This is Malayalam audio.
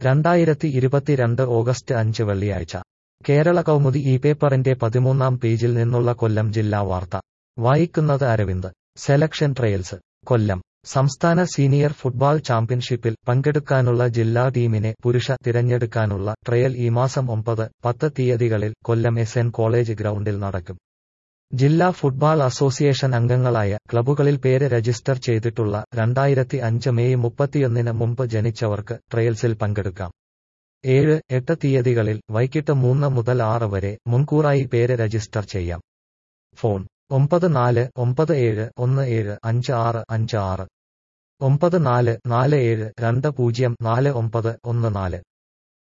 രണ്ടായിരത്തി ഇരുപത്തിരണ്ട് ഓഗസ്റ്റ് അഞ്ച് വെള്ളിയാഴ്ച കേരള കൗമുദി ഈ പേപ്പറിന്റെ പതിമൂന്നാം പേജിൽ നിന്നുള്ള കൊല്ലം ജില്ലാ വാർത്ത വായിക്കുന്നത് അരവിന്ദ് സെലക്ഷൻ ട്രയൽസ് കൊല്ലം സംസ്ഥാന സീനിയർ ഫുട്ബോൾ ചാമ്പ്യൻഷിപ്പിൽ പങ്കെടുക്കാനുള്ള ജില്ലാ ടീമിനെ പുരുഷ തിരഞ്ഞെടുക്കാനുള്ള ട്രയൽ ഈ മാസം ഒമ്പത് പത്ത് തീയതികളിൽ കൊല്ലം എസ് എൻ കോളേജ് ഗ്രൗണ്ടിൽ നടക്കും ജില്ലാ ഫുട്ബോൾ അസോസിയേഷൻ അംഗങ്ങളായ ക്ലബ്ബുകളിൽ പേര് രജിസ്റ്റർ ചെയ്തിട്ടുള്ള രണ്ടായിരത്തി അഞ്ച് മെയ് മുപ്പത്തിയൊന്നിന് മുമ്പ് ജനിച്ചവർക്ക് ട്രയൽസിൽ പങ്കെടുക്കാം ഏഴ് എട്ട് തീയതികളിൽ വൈകിട്ട് മൂന്ന് മുതൽ ആറ് വരെ മുൻകൂറായി പേര് രജിസ്റ്റർ ചെയ്യാം ഫോൺ ഒമ്പത് നാല് ഒമ്പത് ഏഴ് ഒന്ന് ഏഴ് അഞ്ച് ആറ് അഞ്ച് ആറ് ഒമ്പത് നാല് നാല് ഏഴ് രണ്ട് പൂജ്യം നാല് ഒമ്പത് ഒന്ന് നാല്